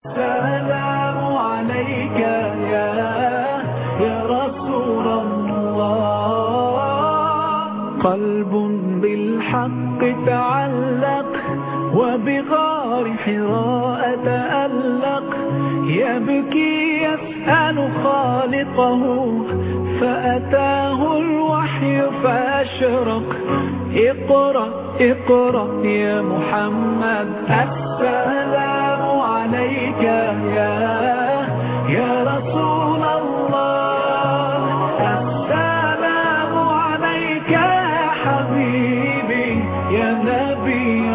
السلام عليك يا يا رسول الله قلب بالحق تعلق وبغار حراء تألق يبكي يسأل خالقه فأتاه الوحي فأشرق اقرأ اقرأ يا محمد السلام عليك يا يا رسول الله السلام عليك يا حبيبي يا نبي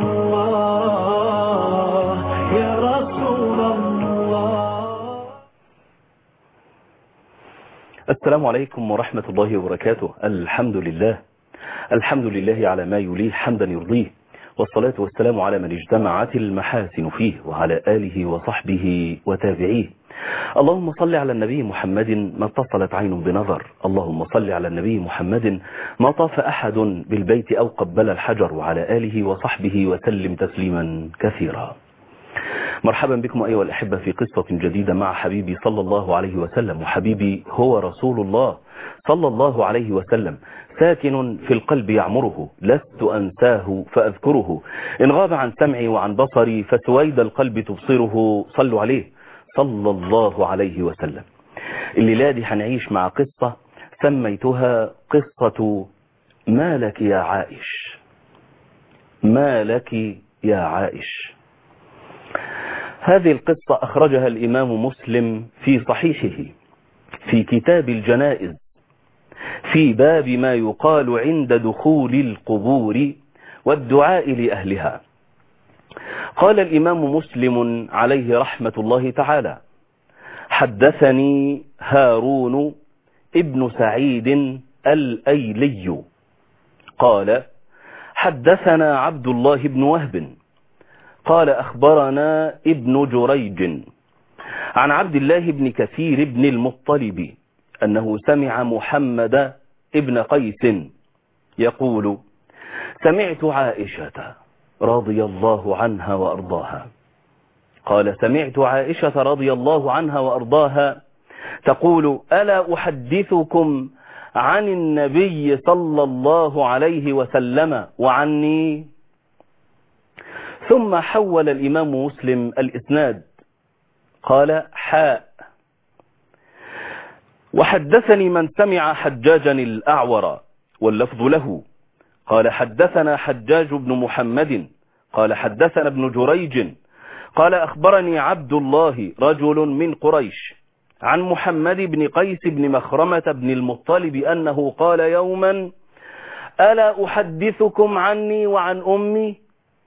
الله يا رسول الله السلام عليكم ورحمة الله وبركاته الحمد لله الحمد لله على ما يليه حمدا يرضيه والصلاة والسلام على من اجتمعت المحاسن فيه وعلى آله وصحبه وتابعيه اللهم صل على النبي محمد ما اتصلت عين بنظر اللهم صل على النبي محمد ما طاف أحد بالبيت أو قبل الحجر وعلى آله وصحبه وسلم تسليما كثيرا مرحبا بكم أيها الأحبة في قصة جديدة مع حبيبي صلى الله عليه وسلم وحبيبي هو رسول الله صلى الله عليه وسلم ساكن في القلب يعمره لست أنساه فأذكره إن غاب عن سمعي وعن بصري فسويد القلب تبصره صلوا عليه صلى الله عليه وسلم الليلة دي هنعيش مع قصة سميتها قصة ما لك يا عائش ما لك يا عائش هذه القصة أخرجها الإمام مسلم في صحيحه في كتاب الجنائز في باب ما يقال عند دخول القبور والدعاء لأهلها قال الإمام مسلم عليه رحمة الله تعالى حدثني هارون ابن سعيد الأيلي قال حدثنا عبد الله بن وهب قال أخبرنا ابن جريج عن عبد الله بن كثير بن المطلب أنه سمع محمد ابن قيس يقول سمعت عائشة رضي الله عنها وأرضاها قال سمعت عائشة رضي الله عنها وأرضاها تقول ألا أحدثكم عن النبي صلى الله عليه وسلم وعني ثم حول الإمام مسلم الإسناد قال حاء وحدثني من سمع حجاجا الأعور واللفظ له قال حدثنا حجاج بن محمد قال حدثنا ابن جريج قال أخبرني عبد الله رجل من قريش عن محمد بن قيس بن مخرمة بن المطلب أنه قال يوما ألا أحدثكم عني وعن أمي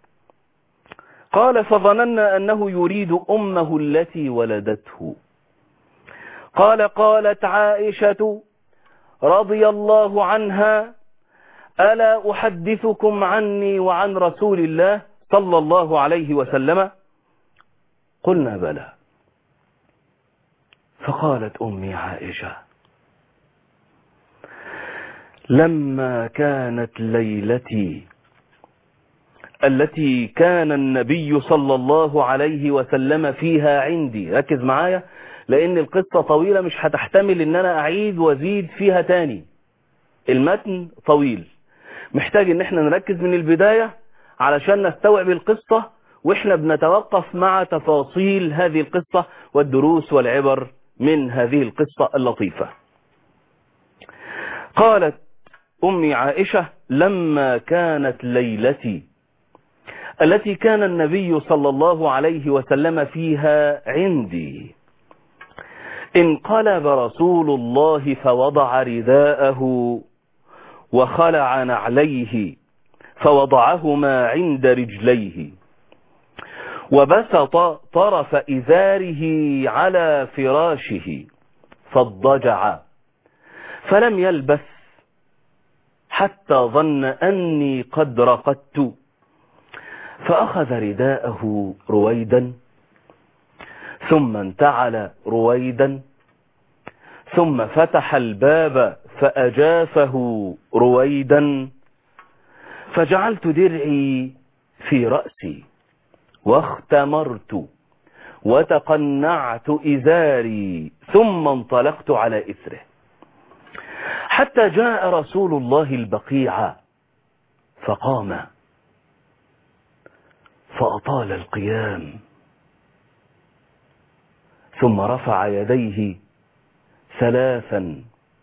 قال فظننا أنه يريد أمه التي ولدته قال قالت عائشة رضي الله عنها ألا أحدثكم عني وعن رسول الله صلى الله عليه وسلم قلنا بلى فقالت أمي عائشة لما كانت ليلتي التي كان النبي صلى الله عليه وسلم فيها عندي ركز معايا لأن القصة طويلة مش هتحتمل ان انا اعيد وازيد فيها تاني المتن طويل محتاج ان احنا نركز من البداية علشان نستوعب القصة واحنا بنتوقف مع تفاصيل هذه القصة والدروس والعبر من هذه القصة اللطيفة قالت أمي عائشة لما كانت ليلتي التي كان النبي صلى الله عليه وسلم فيها عندي انقلب رسول الله فوضع رداءه وخلع نعليه فوضعهما عند رجليه وبسط طرف إزاره على فراشه فاضطجع فلم يلبث حتى ظن أني قد رقدت فأخذ رداءه رويدا ثم انتعل رويدا ثم فتح الباب فأجافه رويدا فجعلت درعي في رأسي واختمرت وتقنعت إزاري ثم انطلقت على إثره حتى جاء رسول الله البقيع فقام فأطال القيام ثم رفع يديه ثلاثا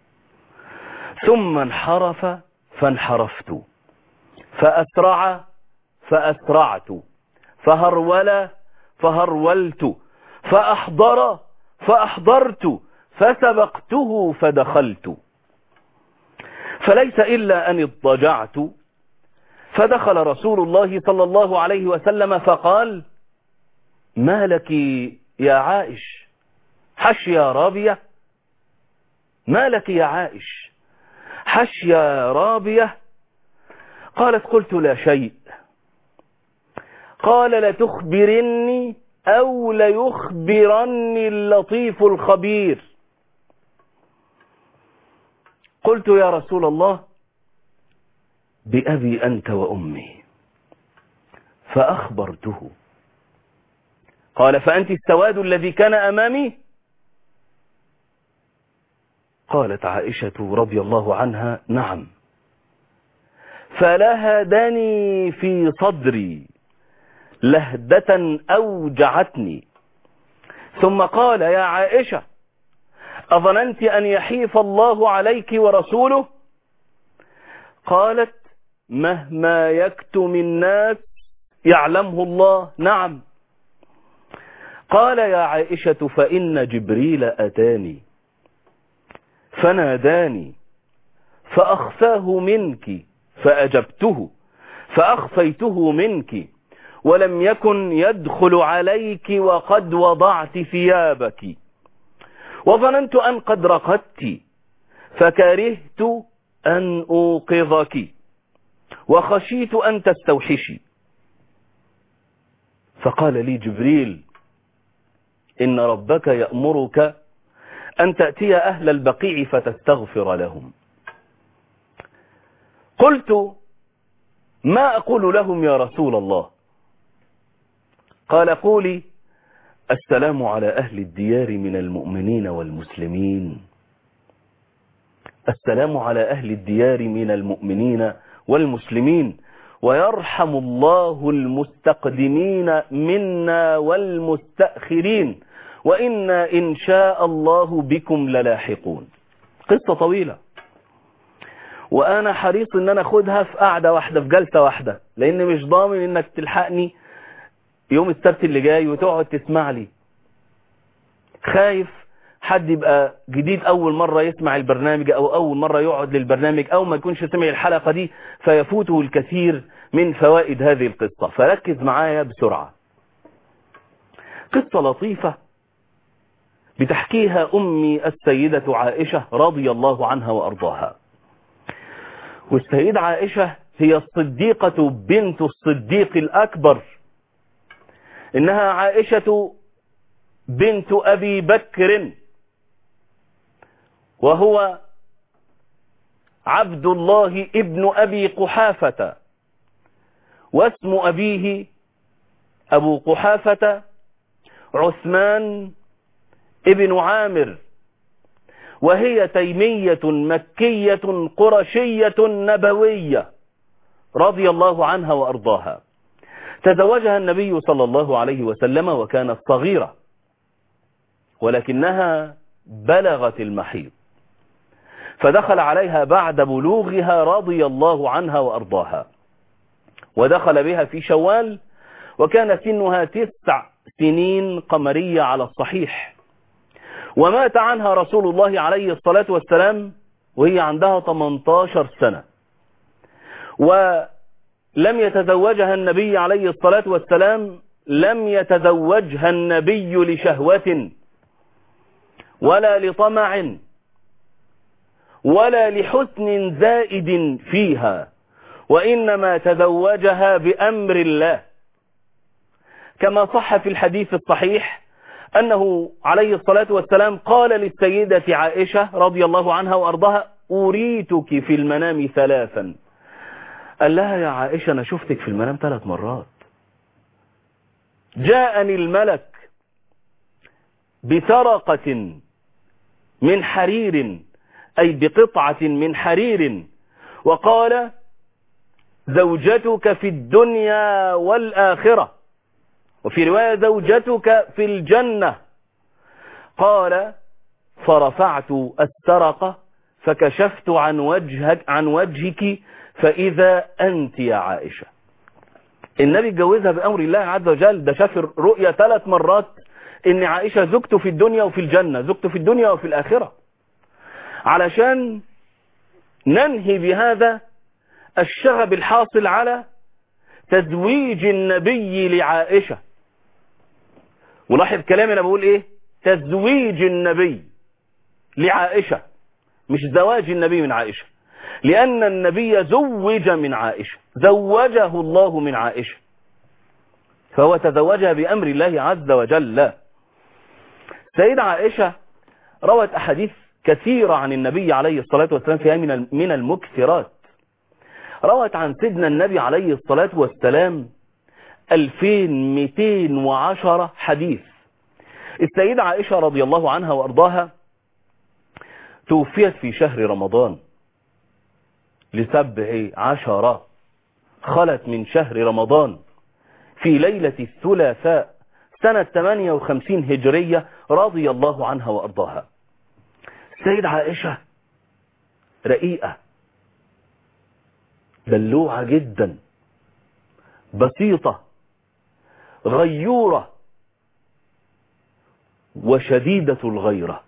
ثم انحرف فانحرفت فأسرع فأسرعت فهرول فهرولت فأحضر فأحضرت فسبقته فدخلت فليس إلا أن اضطجعت فدخل رسول الله صلى الله عليه وسلم فقال ما لك يا عائش حش يا رابية ما لك يا عائش حش يا رابية قالت قلت لا شيء قال لتخبرني أو ليخبرني اللطيف الخبير قلت يا رسول الله بأبي أنت وأمي فأخبرته قال فأنت السواد الذي كان أمامي قالت عائشة رضي الله عنها نعم فلهدني في صدري لهدة أوجعتني ثم قال يا عائشة أظننت أن يحيف الله عليك ورسوله قالت مهما يكتم الناس يعلمه الله نعم قال يا عائشة فإن جبريل أتاني فناداني فأخفاه منك فأجبته فأخفيته منك ولم يكن يدخل عليك وقد وضعت ثيابك وظننت أن قد رقدت فكرهت أن أوقظك وخشيت أن تستوحشي فقال لي جبريل إن ربك يأمرك أن تأتي أهل البقيع فتستغفر لهم قلت ما أقول لهم يا رسول الله قال قولي السلام على أهل الديار من المؤمنين والمسلمين السلام على أهل الديار من المؤمنين والمسلمين ويرحم الله المستقدمين منا والمستأخرين وإنا إن شاء الله بكم للاحقون قصة طويلة وأنا حريص إن أنا أخدها في قعدة واحدة في جلسة واحدة لأن مش ضامن إنك تلحقني يوم السبت اللي جاي وتقعد تسمع لي خايف حد يبقى جديد أول مرة يسمع البرنامج أو أول مرة يقعد للبرنامج أو ما يكونش سمع الحلقة دي فيفوته الكثير من فوائد هذه القصة فركز معايا بسرعة قصة لطيفة بتحكيها أمي السيدة عائشة رضي الله عنها وأرضاها والسيدة عائشة هي الصديقة بنت الصديق الأكبر إنها عائشة بنت أبي بكر وهو عبد الله ابن أبي قحافة واسم أبيه أبو قحافة عثمان ابن عامر وهي تيمية مكية قرشية نبوية رضي الله عنها وأرضاها تزوجها النبي صلى الله عليه وسلم وكانت صغيرة ولكنها بلغت المحيط فدخل عليها بعد بلوغها رضي الله عنها وأرضاها ودخل بها في شوال وكان سنها تسع سنين قمرية على الصحيح ومات عنها رسول الله عليه الصلاة والسلام وهي عندها 18 سنة ولم يتزوجها النبي عليه الصلاة والسلام لم يتزوجها النبي لشهوة ولا لطمع ولا لحسن زائد فيها وإنما تزوجها بأمر الله كما صح في الحديث الصحيح أنه عليه الصلاة والسلام قال للسيدة عائشة رضي الله عنها وأرضها أريتك في المنام ثلاثا قال لها يا عائشة أنا شفتك في المنام ثلاث مرات جاءني الملك بسرقة من حرير أي بقطعة من حرير وقال زوجتك في الدنيا والآخرة وفي رواية زوجتك في الجنة قال فرفعت السرقة فكشفت عن وجهك عن وجهك فإذا أنت يا عائشة النبي اتجوزها بأمر الله عز وجل ده شاف رؤية ثلاث مرات ان عائشة زوجته في الدنيا وفي الجنة زوجته في الدنيا وفي الآخرة علشان ننهي بهذا الشغب الحاصل على تزويج النبي لعائشة ولاحظ كلامي انا بقول ايه تزويج النبي لعائشة مش زواج النبي من عائشة لأن النبي زوج من عائشة زوجه الله من عائشة فهو تزوجها بأمر الله عز وجل سيدة عائشة روت أحاديث كثيرة عن النبي عليه الصلاة والسلام فيها من من المكثرات روت عن سيدنا النبي عليه الصلاة والسلام 2210 حديث السيدة عائشة رضي الله عنها وأرضاها توفيت في شهر رمضان لسبع عشر خلت من شهر رمضان في ليلة الثلاثاء سنة 58 هجرية رضي الله عنها وأرضاها سيد عائشة رقيقة دلوعة جدا بسيطة غيورة وشديدة الغيرة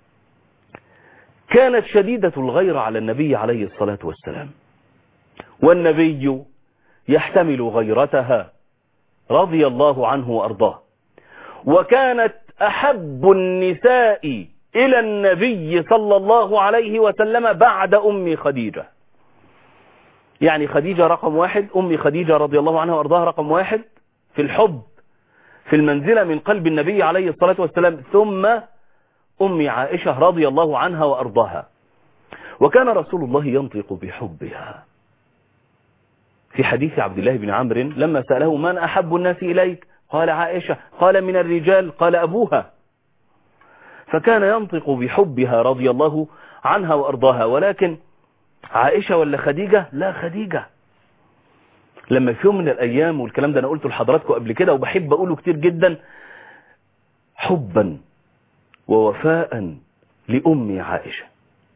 كانت شديدة الغيرة على النبي عليه الصلاة والسلام والنبي يحتمل غيرتها رضي الله عنه وأرضاه وكانت أحب النساء إلى النبي صلى الله عليه وسلم بعد أم خديجة يعني خديجة رقم واحد أم خديجة رضي الله عنها وأرضاها رقم واحد في الحب في المنزلة من قلب النبي عليه الصلاة والسلام ثم أم عائشة رضي الله عنها وأرضاها وكان رسول الله ينطق بحبها في حديث عبد الله بن عمرو لما سأله من أحب الناس إليك قال عائشة قال من الرجال قال أبوها فكان ينطق بحبها رضي الله عنها وأرضاها ولكن عائشة ولا خديجة لا خديجة لما في يوم من الأيام والكلام ده أنا قلته لحضراتكم قبل كده وبحب أقوله كتير جدا حبا ووفاء لأم عائشة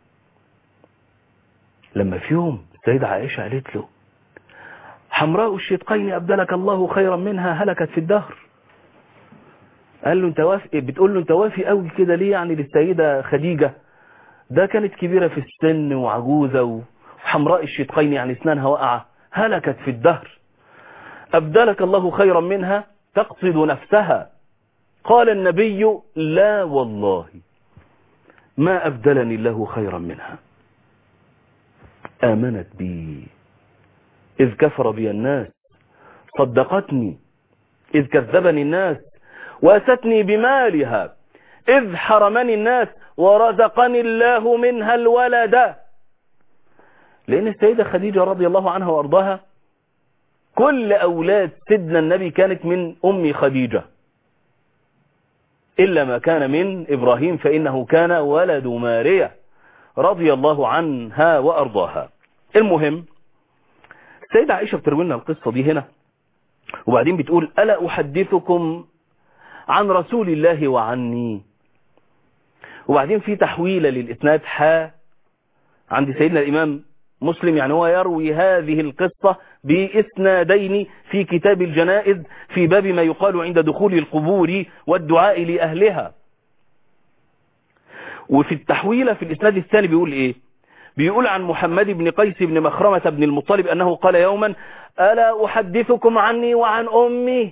لما في يوم السيدة عائشة قالت له حمراء الشدقين أبدلك الله خيرا منها هلكت في الدهر قال له انت وافي بتقول له انت وافي قوي كده ليه يعني للسيدة خديجة ده كانت كبيرة في السن وعجوزة وحمراء الشدقين يعني اسنانها وقعة هلكت في الدهر أبدلك الله خيرا منها تقصد نفسها قال النبي لا والله ما أبدلني الله خيرا منها آمنت بي إذ كفر بي الناس صدقتني إذ كذبني الناس وأستني بمالها إذ حرمني الناس ورزقني الله منها الولد لأن السيدة خديجة رضي الله عنها وأرضاها كل أولاد سيدنا النبي كانت من أم خديجة إلا ما كان من إبراهيم فإنه كان ولد ماريا رضي الله عنها وأرضاها المهم السيدة عائشة بتروي لنا القصة دي هنا وبعدين بتقول ألا أحدثكم عن رسول الله وعني وبعدين في تحويلة للإسناد حا عند سيدنا الإمام مسلم يعني هو يروي هذه القصة بإسنادين في كتاب الجنائز في باب ما يقال عند دخول القبور والدعاء لأهلها وفي التحويلة في الإسناد الثاني بيقول إيه بيقول عن محمد بن قيس بن مخرمة بن المطلب أنه قال يوما ألا أحدثكم عني وعن أمي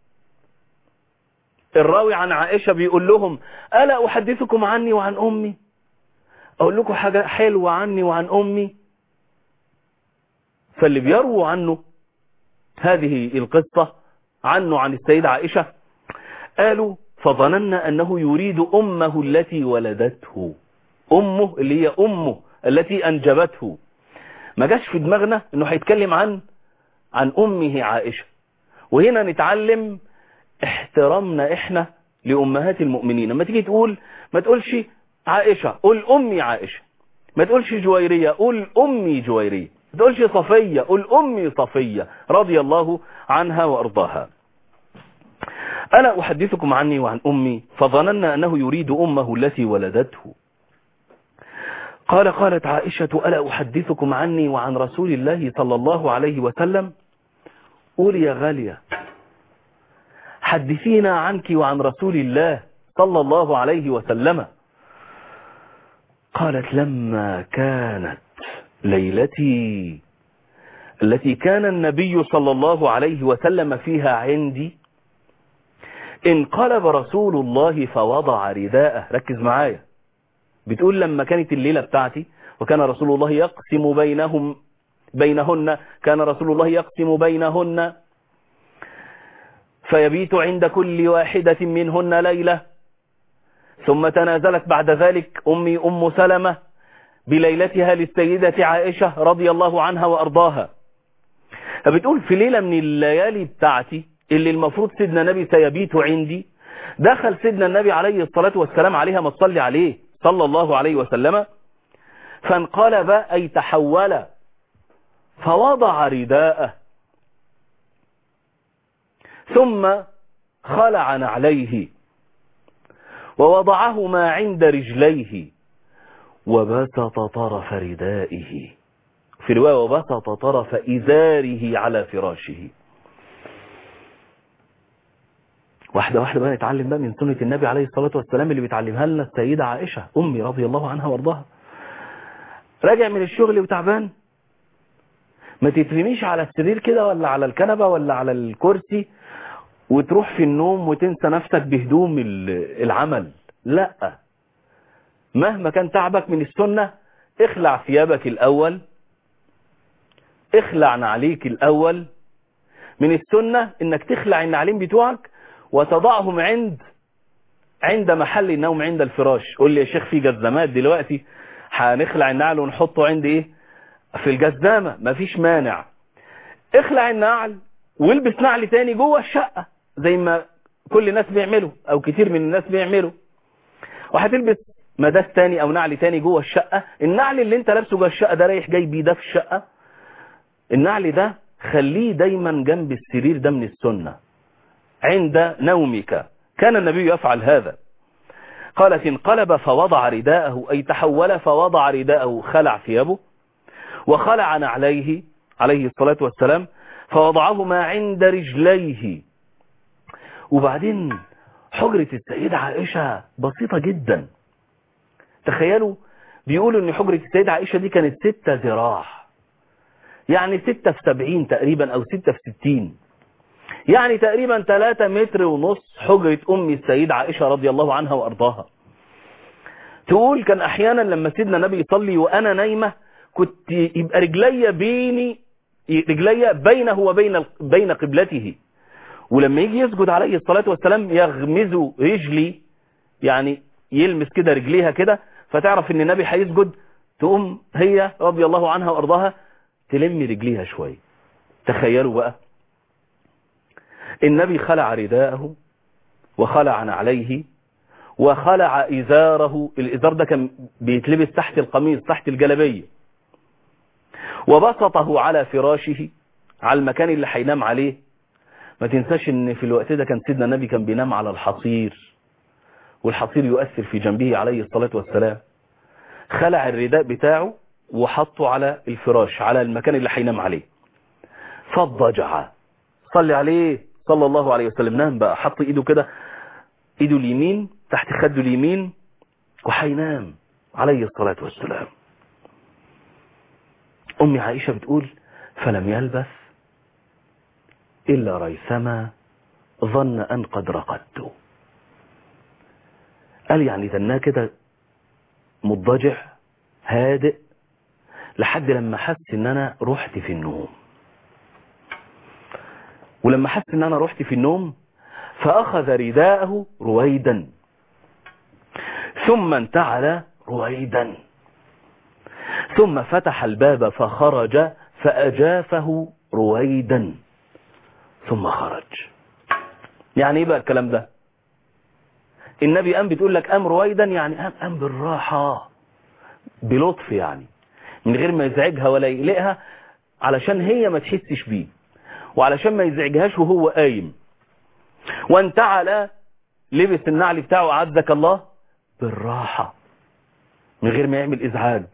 الراوي عن عائشة بيقول لهم ألا أحدثكم عني وعن أمي أقول لكم حاجة حلوة عني وعن أمي فاللي بيرووا عنه هذه القصة عنه عن السيدة عائشة قالوا فظننا أنه يريد أمه التي ولدته أمه اللي هي أمه التي أنجبته ما جاش في دماغنا أنه هيتكلم عن عن أمه عائشة وهنا نتعلم احترامنا إحنا لأمهات المؤمنين لما تيجي تقول ما تقولش عائشة قول أمي عائشة ما تقولش جويرية قول أمي جويرية ما تقولش صفية قول أمي صفية رضي الله عنها وأرضاها أنا أحدثكم عني وعن أمي فظننا أنه يريد أمه التي ولدته قال قالت عائشة ألا أحدثكم عني وعن رسول الله صلى الله عليه وسلم قول يا غالية حدثينا عنك وعن رسول الله صلى الله عليه وسلم قالت لما كانت ليلتي التي كان النبي صلى الله عليه وسلم فيها عندي انقلب رسول الله فوضع رداءه ركز معايا بتقول لما كانت الليلة بتاعتي وكان رسول الله يقسم بينهم بينهن كان رسول الله يقسم بينهن فيبيت عند كل واحدة منهن ليلة ثم تنازلت بعد ذلك أمي أم سلمة بليلتها للسيدة عائشة رضي الله عنها وأرضاها فبتقول في ليلة من الليالي بتاعتي اللي المفروض سيدنا النبي سيبيت عندي دخل سيدنا النبي عليه الصلاة والسلام عليها ما تصلي عليه صلى الله عليه وسلم فانقلب أي تحول فوضع رداءه ثم خلع نعليه ووضعهما عند رجليه وبسط طرف ردائه في رواية وبسط طرف إزاره على فراشه واحدة واحدة بقى نتعلم بقى من سنة النبي عليه الصلاة والسلام اللي بتعلمها لنا السيدة عائشة أمي رضي الله عنها وارضاها راجع من الشغل وتعبان ما تترميش على السرير كده ولا على الكنبة ولا على الكرسي وتروح في النوم وتنسى نفسك بهدوم العمل لا مهما كان تعبك من السنة اخلع ثيابك الأول اخلع نعليك الأول من السنة انك تخلع النعلين بتوعك وتضعهم عند عند محل النوم عند الفراش قول لي يا شيخ في جزمات دلوقتي هنخلع النعل ونحطه عند ايه في الجزامة مفيش مانع اخلع النعل والبس نعل تاني جوه الشقة زي ما كل الناس بيعملوا او كتير من الناس بيعملوا وهتلبس مداس تاني او نعل تاني جوه الشقة النعل اللي انت لابسه جوه الشقة ده رايح جاي بيه ده في الشقة النعل ده خليه دايما جنب السرير ده من السنة عند نومك كان النبي يفعل هذا قالت انقلب فوضع رداءه أي تحول فوضع رداءه خلع ثيابه وخلع نعليه عليه الصلاة والسلام فوضعهما عند رجليه وبعدين حجرة السيدة عائشة بسيطة جدا تخيلوا بيقولوا ان حجرة السيدة عائشة دي كانت ستة ذراع يعني ستة في سبعين تقريبا او ستة في ستين يعني تقريبا 3 متر ونص حجرة أم السيدة عائشة رضي الله عنها وأرضاها تقول كان أحيانا لما سيدنا النبي يصلي وأنا نايمة كنت يبقى رجلي بيني رجلي بينه وبين بين قبلته ولما يجي يسجد عليه الصلاة والسلام يغمز رجلي يعني يلمس كده رجليها كده فتعرف ان النبي هيسجد تقوم هي رضي الله عنها وارضاها تلم رجليها شوية تخيلوا بقى النبي خلع رداءه وخلع نعليه وخلع إزاره الإزار ده كان بيتلبس تحت القميص تحت الجلبية وبسطه على فراشه على المكان اللي هينام عليه ما تنساش ان في الوقت ده كان سيدنا النبي كان بينام على الحصير والحصير يؤثر في جنبه عليه الصلاة والسلام خلع الرداء بتاعه وحطه على الفراش على المكان اللي هينام عليه فضجع صلي عليه صلى الله عليه وسلم نام بقى حط ايده كده ايده اليمين تحت خده اليمين وحينام عليه الصلاة والسلام أمي عائشة بتقول فلم يلبث إلا ريثما ظن أن قد رقدت قال يعني تناه كده مضجع هادئ لحد لما حس ان انا رحت في النوم ولما حس ان انا رحت في النوم فاخذ رداءه رويدا ثم انتعل رويدا ثم فتح الباب فخرج فاجافه رويدا ثم خرج يعني ايه بقى الكلام ده النبي قام بتقول لك قام رويدا يعني قام قام بالراحة بلطف يعني من غير ما يزعجها ولا يقلقها علشان هي ما تحسش بيه وعلشان ما يزعجهاش وهو قايم وانتعل لبس النعل بتاعه أعزك الله بالراحة من غير ما يعمل إزعاج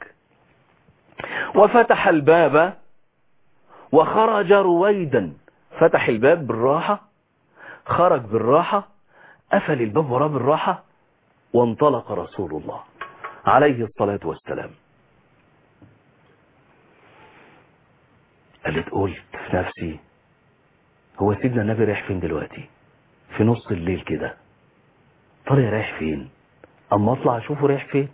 وفتح الباب وخرج رويدا فتح الباب بالراحة خرج بالراحة قفل الباب وراه بالراحة وانطلق رسول الله عليه الصلاة والسلام قالت قلت في نفسي هو سيدنا النبي رايح فين دلوقتي في نص الليل كده طريق رايح فين اما اطلع اشوفه رايح فين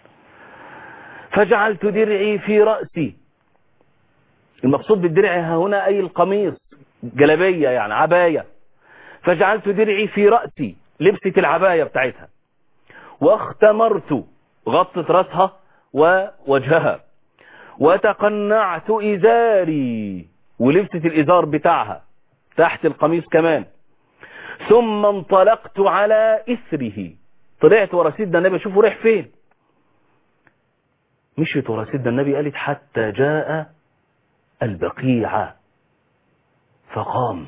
فجعلت درعي في رأسي المقصود بالدرع ها هنا اي القميص جلبية يعني عباية فجعلت درعي في رأسي لبسة العباية بتاعتها واختمرت غطت رأسها ووجهها وتقنعت إزاري ولبسة الإزار بتاعها تحت القميص كمان ثم انطلقت على إثره طلعت ورا سيدنا النبي اشوفه رايح فين مشيت ورا سيدنا النبي قالت حتى جاء البقيع فقام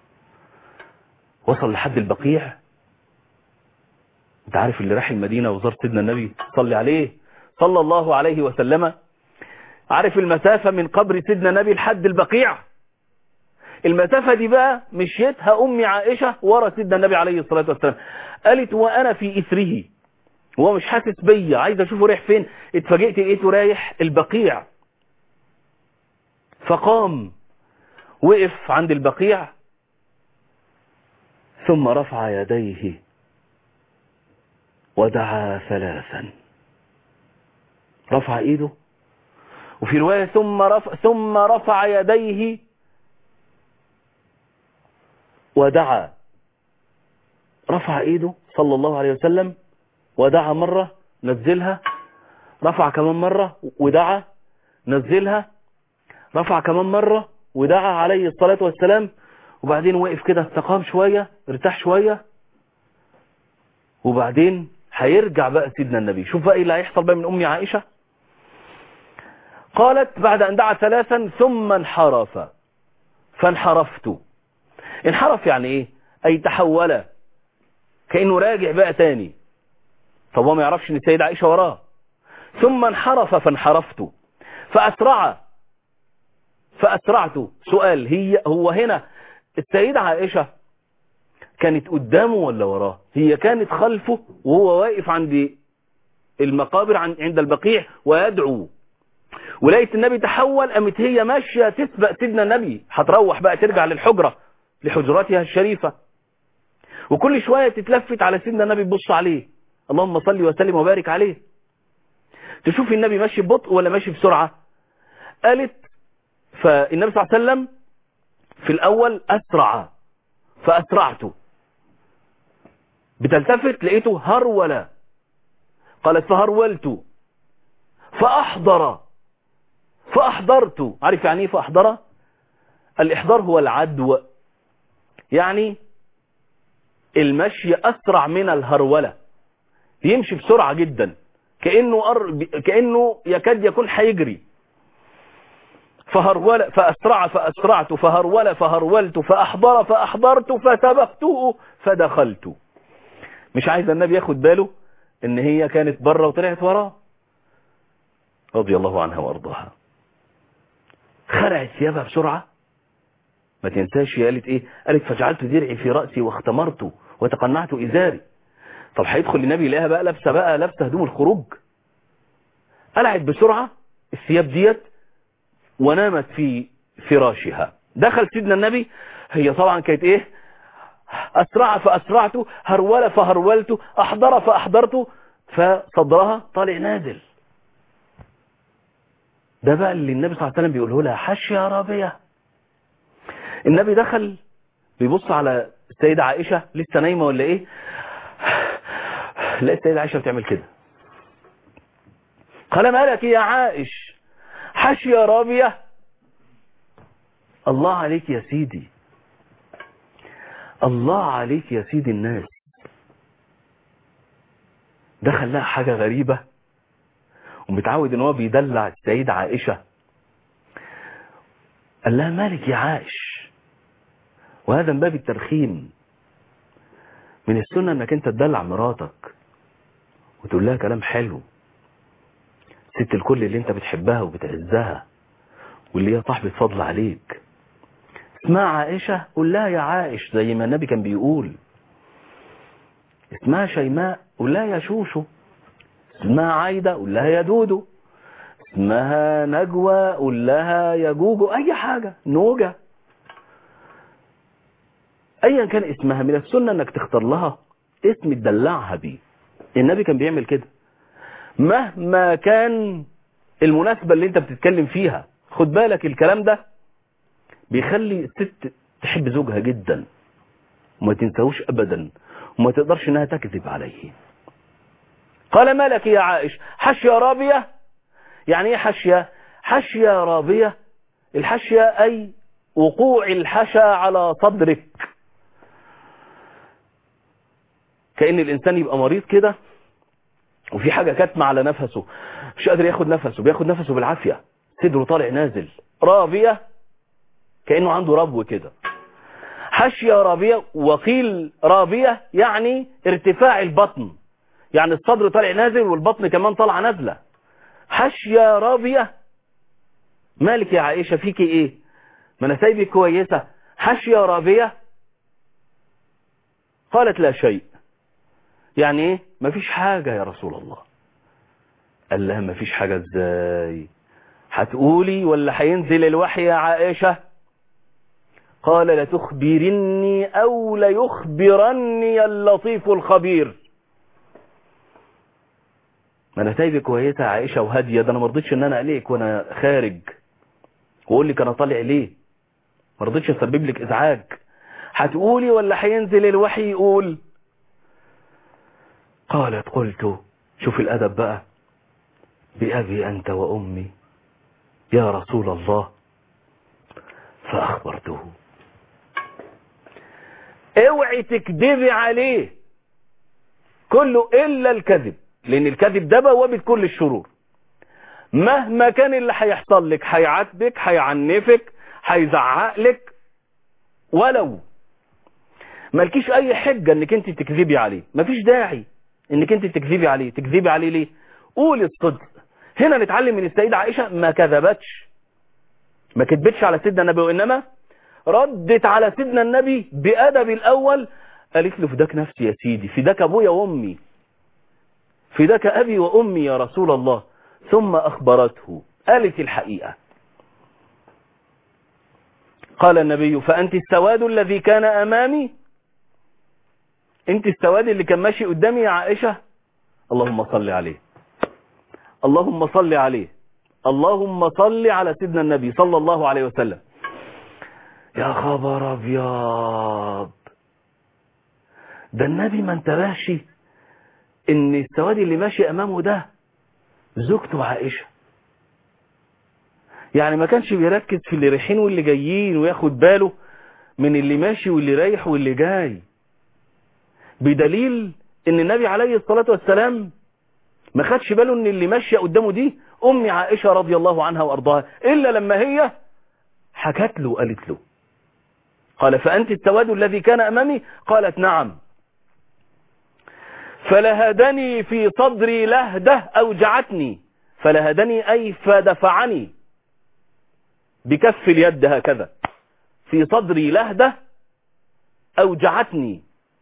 وصل لحد البقيع انت عارف اللي راح المدينة وزار سيدنا النبي صلي عليه صلى الله عليه وسلم عارف المسافة من قبر سيدنا النبي لحد البقيع المسافة دي بقى مشيتها أمي عائشة ورا سيدنا النبي عليه الصلاة والسلام قالت وأنا في إثره هو مش حاسس بيا عايز أشوفه رايح فين اتفاجئت لقيته رايح البقيع فقام وقف عند البقيع ثم رفع يديه ودعا ثلاثا رفع ايده وفي رواية ثم رفع, ثم رفع يديه ودعا رفع ايده صلى الله عليه وسلم ودعا مرة نزلها رفع كمان مرة ودعا نزلها رفع كمان مرة ودعا عليه الصلاة والسلام وبعدين وقف كده استقام شوية ارتاح شوية وبعدين هيرجع بقى سيدنا النبي شوف بقى ايه اللي هيحصل بقى من امي عائشة قالت بعد ان دعا ثلاثا ثم انحرف فانحرفت انحرف يعني ايه اي تحول كأنه راجع بقى تاني طب هو ما يعرفش ان السيدة عائشة وراه ثم انحرف فانحرفت فأسرع فأسرعت سؤال هي هو هنا السيدة عائشة كانت قدامه ولا وراه هي كانت خلفه وهو واقف عند المقابر عند البقيع ويدعو ولقيت النبي تحول قامت هي ماشية تسبق سيدنا النبي هتروح بقى ترجع للحجرة لحجرتها الشريفة وكل شوية تتلفت على سيدنا النبي تبص عليه اللهم صل وسلم وبارك عليه تشوف النبي ماشي ببطء ولا ماشي بسرعة قالت فالنبي صلى الله عليه وسلم في الأول أسرع فأسرعت بتلتفت لقيته هرول قالت فهرولت فأحضر فأحضرت عارف يعني ايه فأحضر الإحضار هو العدو يعني المشي أسرع من الهرولة يمشي بسرعة جدا كأنه, أر... كأنه يكاد يكون حيجري فهرول فأسرع فأسرعت فهرول فهرولت فأحضر فأحضرت فسبقته فدخلت مش عايز النبي ياخد باله ان هي كانت بره وطلعت وراه رضي الله عنها وارضاها خلعت ثيابها بسرعة ما تنساش هي قالت ايه قالت فجعلت درعي في رأسي واختمرت وتقنعت ازاري طب هيدخل النبي يلاقيها بقى لابسه بقى لابسه هدوم الخروج قلعت بسرعة الثياب ديت ونامت في فراشها دخل سيدنا النبي هي طبعا كانت ايه اسرع فاسرعت هرول فهرولت احضر فاحضرت فصدرها طالع نازل ده بقى اللي النبي صلى الله عليه وسلم بيقوله لها حش يا رابية النبي دخل بيبص على السيدة عائشة لسه نايمة ولا ايه لا السيدة عائشة بتعمل كده قال مالك يا عائش حش يا رابية الله عليك يا سيدي الله عليك يا سيدي الناس ده خلاها حاجة غريبة ومتعود ان هو بيدلع السيدة عائشة قال لها مالك يا عائش وهذا من باب الترخيم من السنة انك انت تدلع مراتك وتقول لها كلام حلو ست الكل اللي انت بتحبها وبتعزها واللي هي صاحبة فضل عليك اسمها عائشة قول لها يا عائش زي ما النبي كان بيقول اسمها شيماء قول لها يا شوشو اسمها عايدة قول لها يا دودو اسمها نجوى قول لها يا جوجو اي حاجة نوجة ايا كان اسمها من السنة انك تختار لها اسم تدلعها بيه النبي كان بيعمل كده مهما كان المناسبة اللي انت بتتكلم فيها خد بالك الكلام ده بيخلي الست تحب زوجها جدا وما تنساهوش ابدا وما تقدرش انها تكذب عليه قال ما لك يا عائش حشية رابية يعني ايه حشية حشية رابية الحشية اي وقوع الحشا على صدرك كأن الانسان يبقى مريض كده وفي حاجة كاتمة على نفسه مش قادر ياخد نفسه بياخد نفسه بالعافية صدره طالع نازل رابية كأنه عنده ربو كده حشية رابية وقيل رابية يعني ارتفاع البطن يعني الصدر طالع نازل والبطن كمان طالعه نازلة حشية رابية مالك يا عائشة فيكي ايه ما انا سايبك كويسة حشية رابية قالت لا شيء يعني ايه مفيش حاجة يا رسول الله قال لها مفيش حاجة ازاي هتقولي ولا هينزل الوحي يا عائشة قال لتخبرني او ليخبرني اللطيف الخبير ما انا سايبك كويسة يا عائشة وهادية ده انا ما رضيتش ان انا اقلقك وانا خارج واقول لك انا طالع ليه ما رضيتش اسبب لك ازعاج هتقولي ولا هينزل الوحي يقول قالت قلت شوف الادب بقى بأبي أنت وأمي يا رسول الله فأخبرته اوعي تكذبي عليه كله إلا الكذب لأن الكذب ده بوابة كل الشرور مهما كان اللي هيحصل لك هيعاتبك هيعنفك هيزعق لك ولو مالكيش اي حجة انك انت تكذبي عليه مفيش داعي انك انت تكذبي عليه تكذبي عليه ليه قولي الصدق هنا نتعلم من السيدة عائشة ما كذبتش ما كذبتش على سيدنا النبي وإنما ردت على سيدنا النبي بأدب الأول قالت له فداك نفسي يا سيدي فداك أبويا وأمي فداك أبي وأمي يا رسول الله ثم أخبرته قالت الحقيقة قال النبي فأنت السواد الذي كان أمامي أنت السواد اللي كان ماشي قدامي يا عائشة اللهم صل عليه اللهم صل عليه اللهم صل على سيدنا النبي صلى الله عليه وسلم يا خبر ابيض ده النبي ما انتبهش ان السواد اللي ماشي امامه ده زوجته عائشة يعني ما كانش بيركز في اللي رايحين واللي جايين وياخد باله من اللي ماشي واللي رايح واللي جاي بدليل ان النبي عليه الصلاة والسلام ما خدش باله ان اللي ماشيه قدامه دي امي عائشه رضي الله عنها وارضاها الا لما هي حكت له وقالت له قال فانت السواد الذي كان امامي قالت نعم فلهدني في صدري لهده اوجعتني فلهدني اي فدفعني بكف اليد هكذا في صدري لهده اوجعتني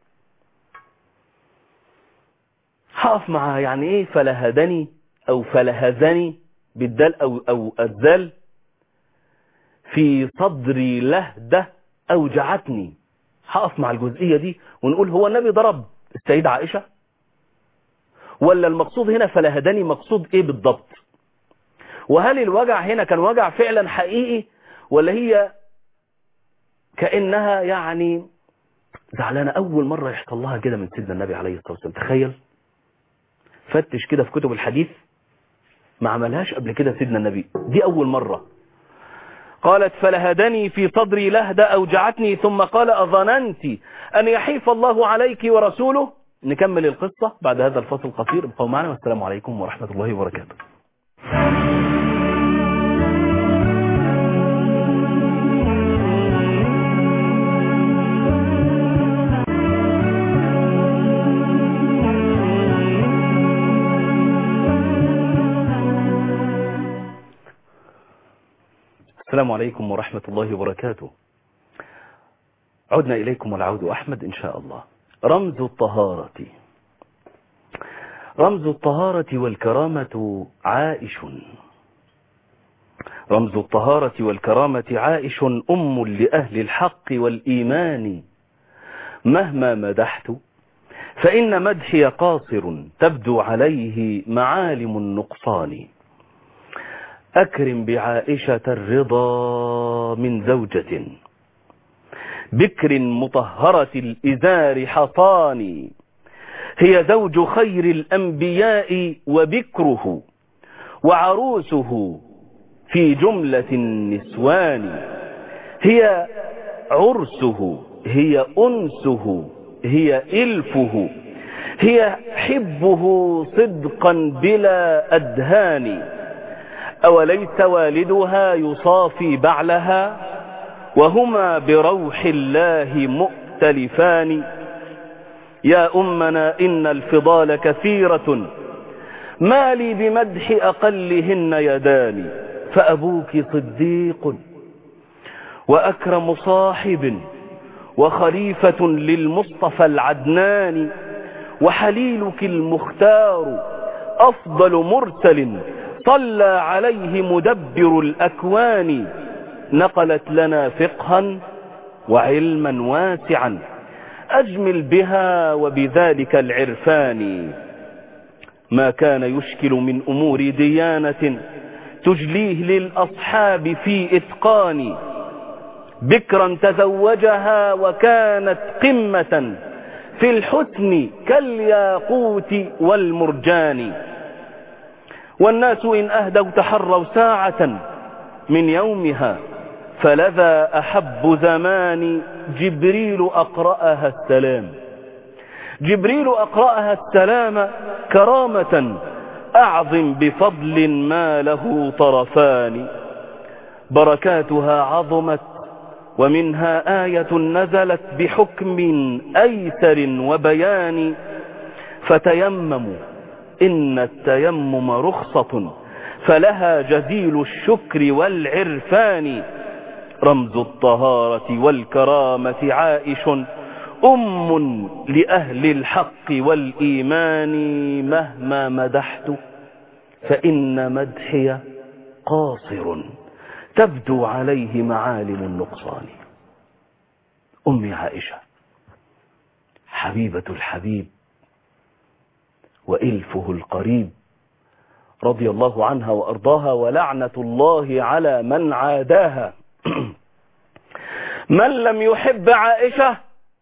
هقف مع يعني ايه فلهدني او فلهذني بالدال او او الذال في صدري لهده اوجعتني هقف مع الجزئيه دي ونقول هو النبي ضرب السيده عائشه ولا المقصود هنا فلهدني مقصود ايه بالضبط وهل الوجع هنا كان وجع فعلا حقيقي ولا هي كانها يعني زعلانه اول مره يحصل لها كده من سيدنا النبي عليه الصلاه والسلام تخيل فتش كده في كتب الحديث ما عملهاش قبل كده سيدنا النبي دي أول مرة قالت فلهدني في صدري لهدة أوجعتني ثم قال أظننت أن يحيف الله عليك ورسوله نكمل القصة بعد هذا الفصل القصير ابقوا معنا والسلام عليكم ورحمة الله وبركاته السلام عليكم ورحمة الله وبركاته عدنا إليكم والعود أحمد إن شاء الله رمز الطهارة رمز الطهارة والكرامة عائش رمز الطهارة والكرامة عائش أم لأهل الحق والإيمان مهما مدحت فإن مدحي قاصر تبدو عليه معالم النقصان أكرم بعائشة الرضا من زوجة بكر مطهرة الإزار حصان هي زوج خير الأنبياء وبكره وعروسه في جملة النسوان هي عرسه هي أنسه هي إلفه هي حبه صدقا بلا أدهان أوليس والدها يصافي بعلها وهما بروح الله مؤتلفان يا أمنا إن الفضال كثيرة ما لي بمدح أقلهن يدان فأبوك صديق وأكرم صاحب وخليفة للمصطفى العدنان وحليلك المختار أفضل مرسل صلى عليه مدبر الأكوان نقلت لنا فقها وعلما واسعا أجمل بها وبذلك العرفان ما كان يشكل من أمور ديانة تجليه للأصحاب في إتقان بكرا تزوجها وكانت قمة في الحسن كالياقوت والمرجان والناس إن أهدوا تحروا ساعة من يومها فلذا أحب زمان جبريل أقرأها السلام جبريل أقرأها السلام كرامة أعظم بفضل ما له طرفان بركاتها عظمت ومنها آية نزلت بحكم أيسر وبيان فتيمموا إن التيمم رخصة فلها جزيل الشكر والعرفان رمز الطهارة والكرامة عائش أم لأهل الحق والإيمان مهما مدحت فإن مدحي قاصر تبدو عليه معالم النقصان أمي عائشة حبيبة الحبيب وإلفه القريب رضي الله عنها وأرضاها ولعنة الله على من عاداها من لم يحب عائشة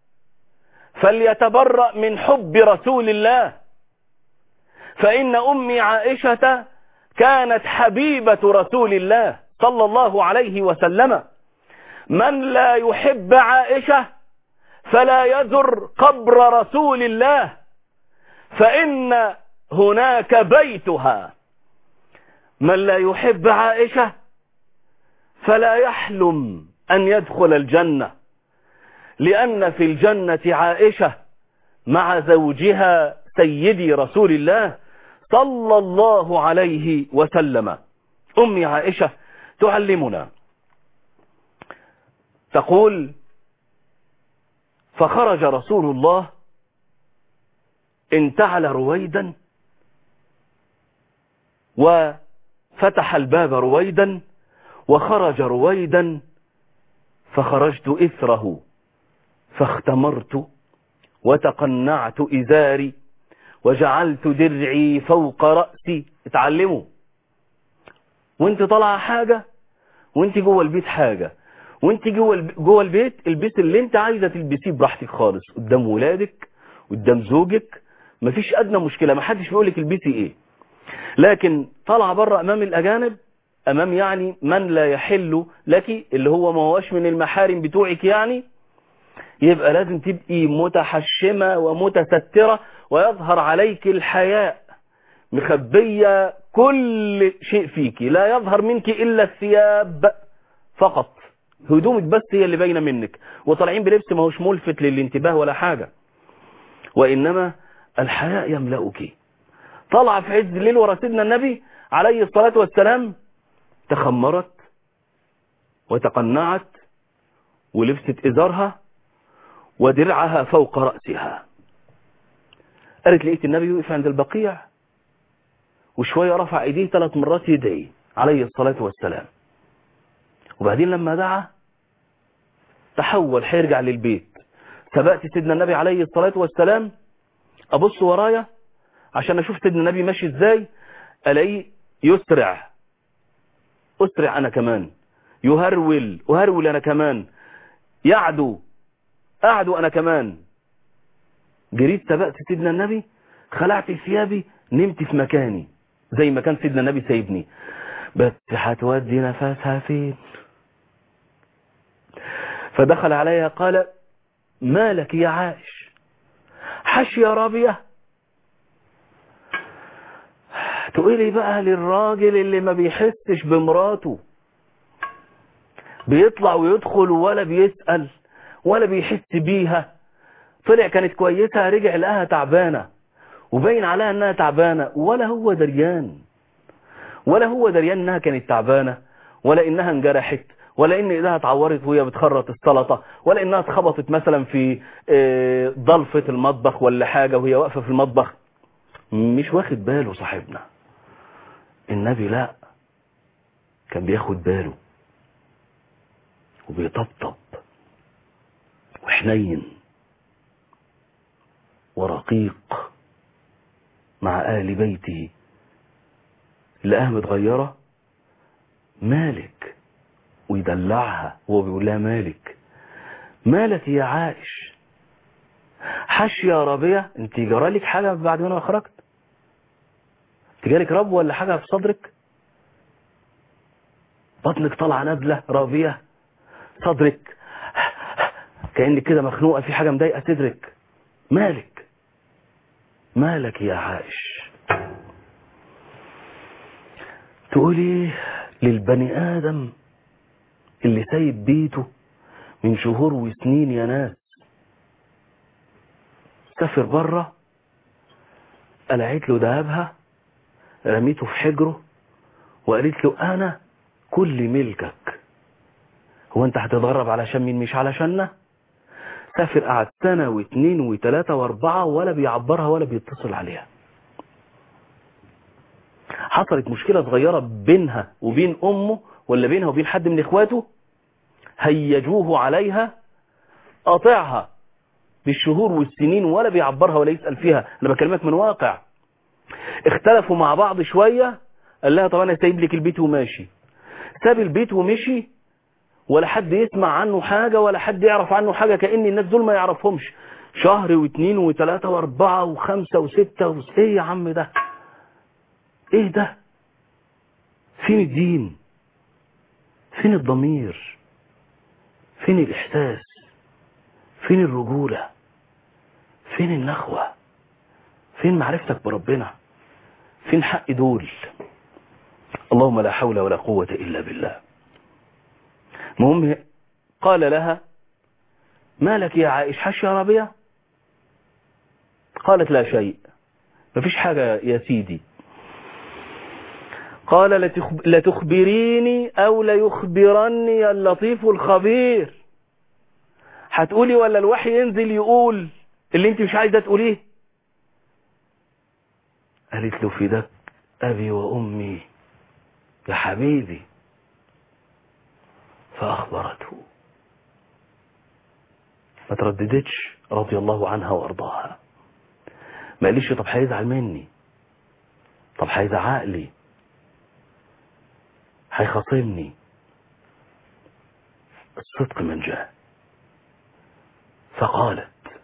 فليتبرأ من حب رسول الله فإن أمي عائشة كانت حبيبة رسول الله صلى الله عليه وسلم من لا يحب عائشة فلا يزر قبر رسول الله فإن هناك بيتها من لا يحب عائشة فلا يحلم أن يدخل الجنة لأن في الجنة عائشة مع زوجها سيدي رسول الله صلى الله عليه وسلم أمي عائشة تعلمنا تقول فخرج رسول الله انتعل رويدا وفتح الباب رويدا وخرج رويدا فخرجت إثره فاختمرت وتقنعت إزاري وجعلت درعي فوق رأسي اتعلموا وانت طالعه حاجة وانت جوه البيت حاجة وانت جوه جوه البيت البسي اللي انت عايزه تلبسيه براحتك خالص قدام ولادك قدام زوجك مفيش ادنى مشكله ما حدش بيقول لك البسي ايه لكن طالعه بره امام الاجانب امام يعني من لا يحل لك اللي هو ما هوش من المحارم بتوعك يعني يبقى لازم تبقي متحشمة ومتسترة ويظهر عليك الحياء مخبية كل شيء فيك لا يظهر منك إلا الثياب فقط هدومك بس هي اللي باينه منك وطالعين بلبس ما هوش ملفت للانتباه ولا حاجة وإنما الحياء يملأك طلع في عز الليل ورا سيدنا النبي عليه الصلاة والسلام تخمرت وتقنعت ولبست إزارها ودرعها فوق رأسها قالت لقيت النبي وقف عند البقيع وشوية رفع ايديه ثلاث مرات يدعي عليه الصلاة والسلام وبعدين لما دعا تحول هيرجع للبيت سبقت سيدنا النبي عليه الصلاة والسلام ابص ورايا عشان اشوف سيدنا النبي ماشي ازاي الاقيه يسرع اسرع انا كمان يهرول اهرول انا كمان يعدو اعدو انا كمان جريت سبقت سيدنا النبي خلعت ثيابي نمت في مكاني زي ما كان سيدنا النبي سايبني بس هتودي نفسها فين فدخل عليها قال ما لك يا عائش حشي يا رابية تقولي بقى للراجل اللي ما بيحسش بمراته بيطلع ويدخل ولا بيسأل ولا بيحس بيها طلع كانت كويسة رجع لقاها تعبانة وبين عليها انها تعبانة ولا هو دريان ولا هو دريان انها كانت تعبانة ولا انها انجرحت ولا ان ايدها اتعورت وهي بتخرط السلطة ولا انها اتخبطت مثلا في ضلفة المطبخ ولا حاجة وهي واقفة في المطبخ مش واخد باله صاحبنا النبي لا كان بياخد باله وبيطبطب وحنين ورقيق مع آل بيته لقاها متغيرة مالك ويدلعها وهو بيقول لها مالك مالك يا عائش حش يا ربيع انت جرالك حاجة بعد ما انا خرجت تجالك رب ولا حاجة في صدرك بطنك طالعه نازلة رابية صدرك كأنك كده مخنوقة في حاجة مضايقة صدرك مالك مالك يا عائش تقولي للبني آدم اللي سايب بيته من شهور وسنين يا ناس سافر بره قلعت له دهبها رميته في حجره وقالت له انا كل ملكك هو انت هتتغرب علشان مين مش علشاننا سافر قعد سنة واثنين وثلاثة واربعة ولا بيعبرها ولا بيتصل عليها حصلت مشكلة صغيرة بينها وبين امه ولا بينها وبين حد من اخواته هيجوه عليها قاطعها بالشهور والسنين ولا بيعبرها ولا يسأل فيها انا بكلمك من واقع اختلفوا مع بعض شوية قال لها طب انا سايب لك البيت وماشي ساب البيت ومشي ولا حد يسمع عنه حاجة ولا حد يعرف عنه حاجة كأن الناس دول ما يعرفهمش شهر واثنين وثلاثة واربعة وخمسة وستة و... ايه يا عم ده ايه ده فين الدين فين الضمير فين الاحساس فين الرجولة فين النخوة فين معرفتك بربنا فين حق دول اللهم لا حول ولا قوة إلا بالله مهم قال لها ما لك يا عائش حش يا ربيع قالت لا شيء مفيش حاجة يا سيدي قال لتخبريني أو ليخبرني اللطيف الخبير هتقولي ولا الوحي ينزل يقول اللي انت مش عايزة تقوليه قالت له فداك أبي وأمي يا حبيبي فأخبرته ما ترددتش رضي الله عنها وأرضاها ما قاليش طب هيزعل مني طب هيزعق لي هيخاصمني الصدق من جاء فقالت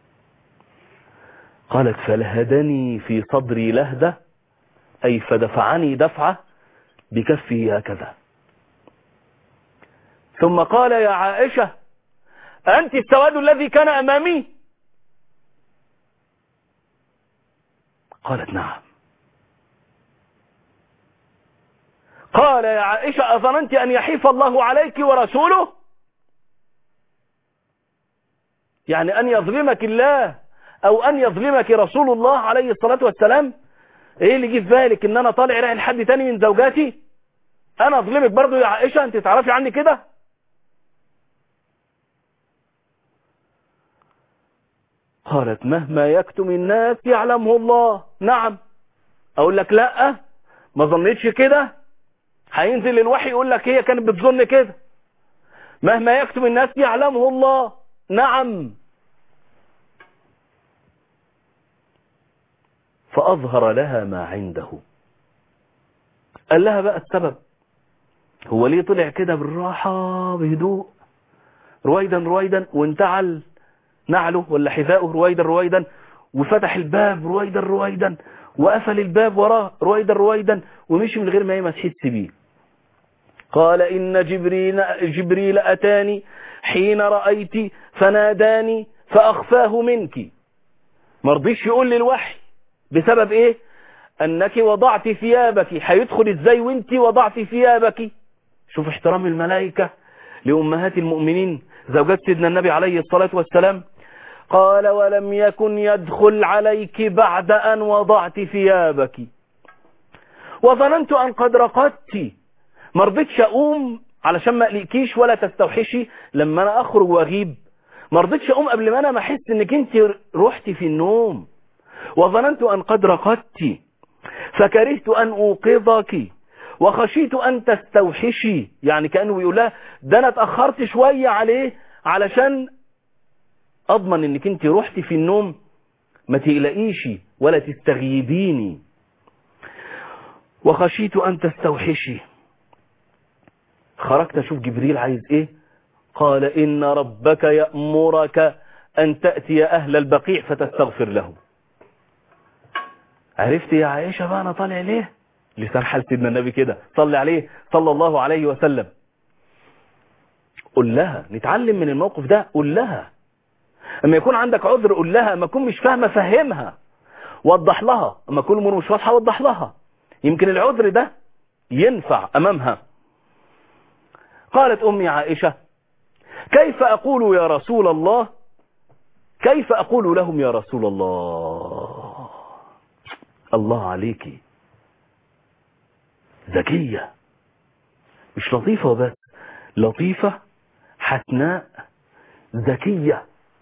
قالت فلهدني في صدري لهدة أي فدفعني دفعة بكفه هكذا ثم قال يا عائشة أنت السواد الذي كان أمامي قالت نعم قال يا عائشة أظننت أن يحيف الله عليك ورسوله يعني أن يظلمك الله أو أن يظلمك رسول الله عليه الصلاة والسلام إيه اللي جه في بالك إن أنا طالع رايح لحد تاني من زوجاتي أنا أظلمك برضو يا عائشة أنت تعرفي عني كده قالت مهما يكتم الناس يعلمه الله نعم أقول لك لا ما ظنيتش كده هينزل الوحي يقول لك هي كانت بتظن كده مهما يكتم الناس يعلمه الله نعم فأظهر لها ما عنده قال لها بقى السبب هو ليه طلع كده بالراحة بهدوء رويدا رويدا وانتعل نعله ولا حذاؤه رويدا رويدا وفتح الباب رويدا رويدا وقفل الباب وراه رويدا رويدا ومشي من غير ما هي ما تحس بيه قال إن جبريل, جبريل أتاني حين رأيت فناداني فأخفاه منك مرضيش يقول لي الوحي بسبب ايه انك وضعت ثيابك هيدخل ازاي وانت وضعت ثيابك شوف احترام الملائكة لأمهات المؤمنين زوجات سيدنا النبي عليه الصلاة والسلام قال ولم يكن يدخل عليك بعد أن وضعت ثيابك وظننت أن قد رقدت مرضتش أقوم علشان ما أقلقكيش ولا تستوحشي لما أنا أخرج وأغيب مرضتش أقوم قبل ما أنا ما أحس إنك أنت رحتي في النوم وظننت أن قد رقدت فكرهت أن أوقظك وخشيت أن تستوحشي يعني كأنه يقول لها ده أنا اتأخرت شوية عليه علشان أضمن أنك أنت رحتي في النوم ما تقلقيش ولا تستغيبيني وخشيت أن تستوحشي خرجت أشوف جبريل عايز إيه قال إن ربك يأمرك أن تأتي أهل البقيع فتستغفر لهم عرفت يا عائشة بقى أنا طالع ليه لسان حال سيدنا النبي كده صلي عليه صلى الله عليه وسلم قل لها نتعلم من الموقف ده قل لها اما يكون عندك عذر قل لها اما يكون مش فاهمة فهمها وضح لها اما يكون الامور مش واضحة وضح لها يمكن العذر ده ينفع امامها قالت امي عائشة كيف اقول يا رسول الله كيف اقول لهم يا رسول الله الله عليكي ذكية مش لطيفة وبس لطيفة حسناء ذكية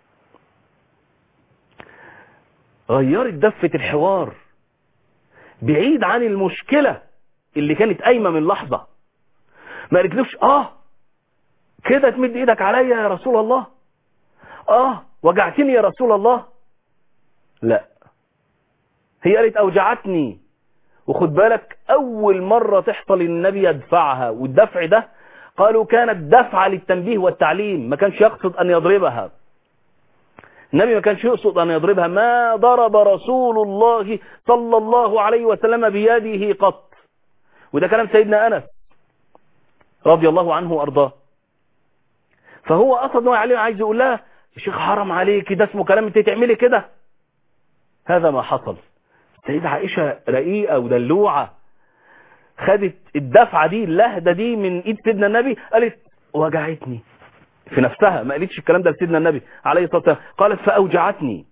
غيرت دفة الحوار بعيد عن المشكلة اللي كانت قايمة من لحظة ما قالتلوش اه كده تمد ايدك عليا يا رسول الله اه وجعتني يا رسول الله لا هي قالت اوجعتني وخد بالك اول مرة تحصل النبي يدفعها والدفع ده قالوا كانت دفعة للتنبيه والتعليم ما كانش يقصد ان يضربها النبي ما كانش يقصد ان يضربها ما ضرب رسول الله صلى الله عليه وسلم بيده قط وده كلام سيدنا انس رضي الله عنه وارضاه فهو قصد انه عليه عايز يقول لها يا شيخ حرام عليك ده اسمه كلام انت تعملي كده هذا ما حصل السيدة عائشة رقيقة ودلوعة خدت الدفعة دي اللهدة دي من ايد سيدنا النبي قالت وجعتني في نفسها ما قالتش الكلام ده لسيدنا النبي عليه الصلاة والسلام قالت فأوجعتني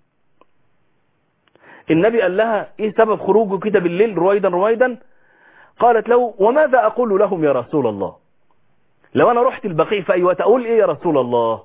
النبي قال لها ايه سبب خروجه كده بالليل رويدا رويدا قالت له وماذا أقول لهم يا رسول الله لو أنا رحت البقيع في أي وقت أقول إيه يا رسول الله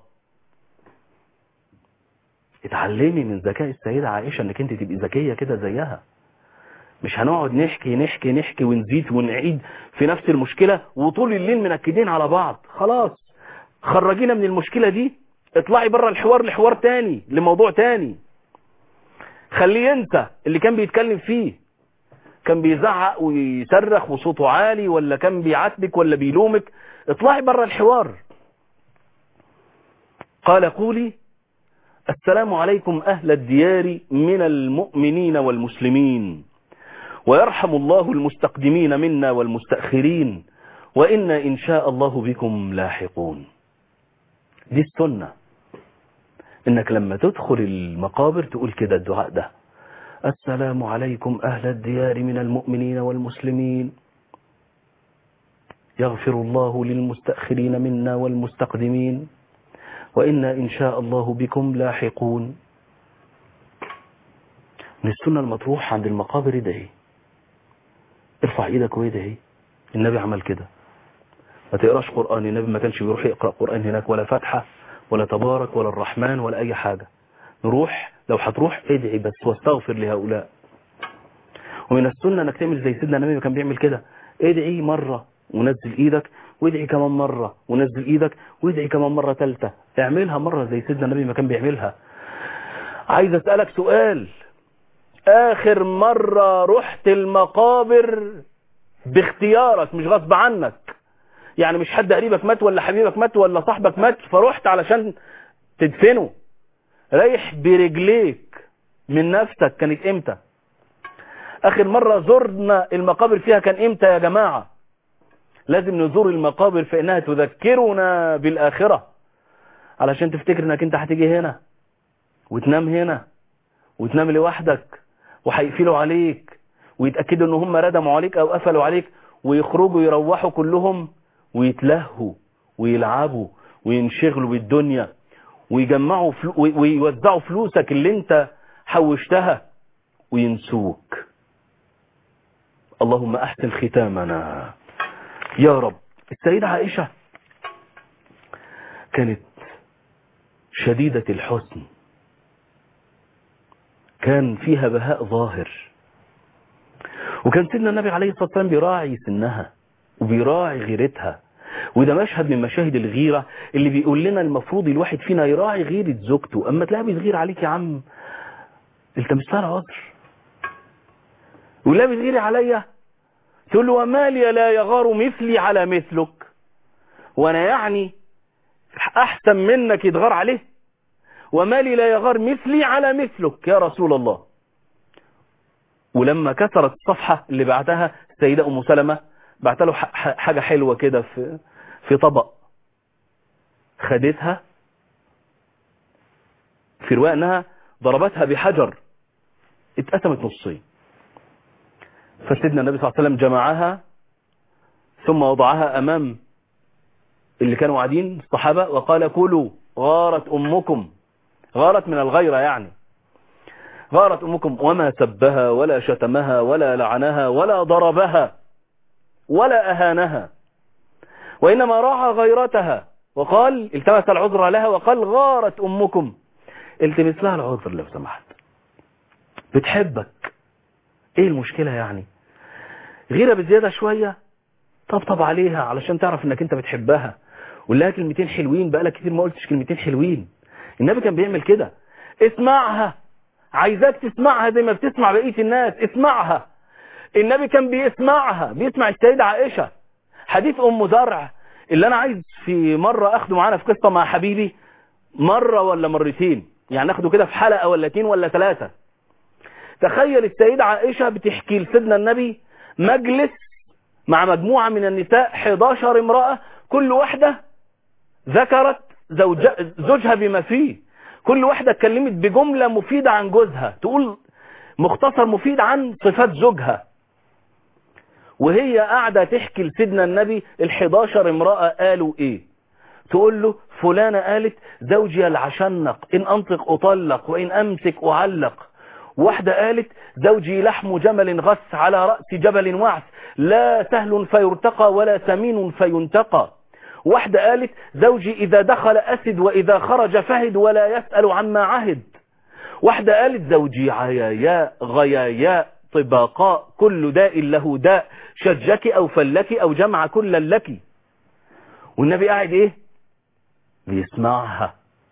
اتعلمي من ذكاء السيدة عائشة انك انت تبقي ذكية كده زيها مش هنقعد نحكي نحكي نحكي ونزيد ونعيد في نفس المشكلة وطول الليل منكدين على بعض خلاص خرجينا من المشكلة دي اطلعي بره الحوار لحوار تاني لموضوع تاني خليه انت اللي كان بيتكلم فيه كان بيزعق ويصرخ وصوته عالي ولا كان بيعاتبك ولا بيلومك اطلعي بره الحوار قال قولي السلام عليكم أهل الديار من المؤمنين والمسلمين ويرحم الله المستقدمين منا والمستأخرين وإنا إن شاء الله بكم لاحقون دي السنة انك لما تدخل المقابر تقول كده الدعاء ده السلام عليكم اهل الديار من المؤمنين والمسلمين يغفر الله للمستأخرين منا والمستقدمين وإنا إن شاء الله بكم لاحقون من السنة المطروح عند المقابر ده ايه ارفع ايدك وايه ده ايه النبي عمل كده ما تقراش قرآن النبي ما كانش بيروح يقرأ قرآن هناك ولا فاتحة ولا تبارك ولا الرحمن ولا أي حاجة نروح لو هتروح ادعي بس واستغفر لهؤلاء ومن السنة انك تعمل زي سيدنا النبي كان بيعمل كده ادعي مرة ونزل ايدك وادعي كمان مرة ونزل ايدك وادعي كمان مرة ثالثة اعملها مرة زي سيدنا النبي ما كان بيعملها عايز اسألك سؤال اخر مرة رحت المقابر باختيارك مش غصب عنك يعني مش حد قريبك مات ولا حبيبك مات ولا صاحبك مات فرحت علشان تدفنه رايح برجليك من نفسك كانت امتى اخر مرة زرنا المقابر فيها كان امتى يا جماعة لازم نزور المقابر فانها تذكرنا بالاخرة علشان تفتكر انك انت هتيجي هنا وتنام هنا وتنام لوحدك وهيقفلوا عليك ويتأكدوا ان هم ردموا عليك او قفلوا عليك ويخرجوا يروحوا كلهم ويتلهوا ويلعبوا وينشغلوا بالدنيا ويجمعوا فلو ويوزعوا فلوسك اللي انت حوشتها وينسوك اللهم احسن ختامنا يا رب السيدة عائشة كانت شديدة الحسن كان فيها بهاء ظاهر وكان سيدنا النبي عليه الصلاة والسلام بيراعي سنها وبيراعي غيرتها وده مشهد من مشاهد الغيرة اللي بيقول لنا المفروض الواحد فينا يراعي غيرة زوجته اما تلاقي بتغير عليك يا عم انت مش سهل عذر ولا بتغيري عليا تقول له وما لي لا يغار مثلي على مثلك وانا يعني احسن منك يتغار عليه وما لي لا يغار مثلي على مثلك يا رسول الله ولما كسرت الصفحة اللي بعتها السيدة أم سلمة بعت له حاجة حلوة كده في في طبق خدتها في رواية انها ضربتها بحجر اتقسمت نصين فسيدنا النبي صلى الله عليه وسلم جمعها ثم وضعها امام اللي كانوا قاعدين الصحابة وقال كلوا غارت امكم غارت من الغيرة يعني غارت امكم وما سبها ولا شتمها ولا لعنها ولا ضربها ولا اهانها وإنما راعى غيرتها وقال التمس العذر لها وقال غارت أمكم التمس لها العذر لو سمحت بتحبك ايه المشكلة يعني غيرة بزيادة شوية طبطب عليها علشان تعرف انك انت بتحبها قول لها كلمتين حلوين بقالك كتير ما قلتش كلمتين حلوين النبي كان بيعمل كده اسمعها عايزاك تسمعها زي ما بتسمع بقية الناس اسمعها النبي كان بيسمعها بيسمع السيدة عائشة حديث ام زرع اللي انا عايز في مرة اخده معانا في قصة مع حبيبي مرة ولا مرتين يعني اخده كده في حلقة ولا اتنين ولا ثلاثة تخيل السيدة عائشة بتحكي لسيدنا النبي مجلس مع مجموعة من النساء 11 امرأة كل واحدة ذكرت زوج زوجها بما فيه كل واحدة اتكلمت بجملة مفيدة عن جوزها تقول مختصر مفيد عن صفات زوجها وهي قاعدة تحكي لسيدنا النبي ال11 امرأة قالوا ايه تقول له فلانة قالت زوجي العشنق ان انطق اطلق وان امسك اعلق واحدة قالت زوجي لحم جمل غث على رأس جبل وعث لا سهل فيرتقى ولا سمين فينتقى واحدة قالت زوجي إذا دخل أسد وإذا خرج فهد ولا يسأل عما عهد واحدة قالت زوجي عياياء غياياء طباقاء كل داء له داء شجك أو فلك أو جمع كل لك والنبي قاعد إيه بيسمعها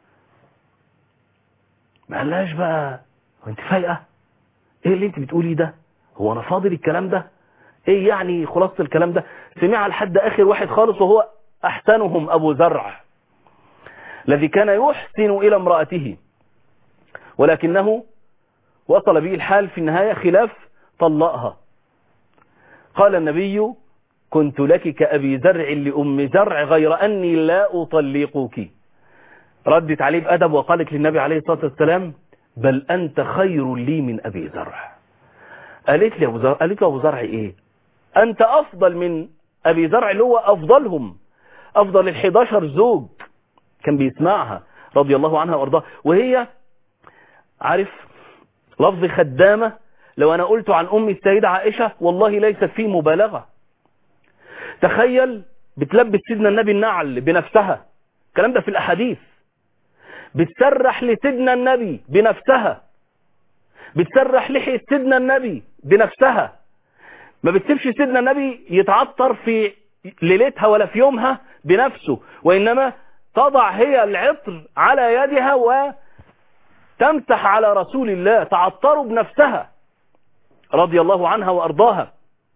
ما قالهاش بقى وانت فايقة ايه اللي انت بتقولي ده هو انا فاضل الكلام ده ايه يعني خلاصة الكلام ده سمع لحد اخر واحد خالص وهو احسنهم ابو زرع الذي كان يحسن الى امرأته ولكنه وصل به الحال في النهاية خلاف طلقها قال النبي كنت لك كأبي زرع لأم زرع غير أني لا أطلقك ردت عليه بأدب وقالت للنبي عليه الصلاة والسلام بل أنت خير لي من أبي زرع قالت لي أبو زرع قالت له أبو زرع إيه أنت أفضل من أبي زرع اللي هو أفضلهم أفضل ال 11 زوج كان بيسمعها رضي الله عنها وارضاها وهي عارف لفظ خدامة لو أنا قلت عن أمي السيدة عائشة والله ليست فيه مبالغة تخيل بتلبس سيدنا النبي النعل بنفسها الكلام ده في الأحاديث بتسرح لسيدنا النبي بنفسها بتسرح لحية سيدنا النبي بنفسها ما بتسيبش سيدنا النبي يتعطر في ليلتها ولا في يومها بنفسه وإنما تضع هي العطر على يدها وتمسح على رسول الله تعطر بنفسها رضي الله عنها وأرضاها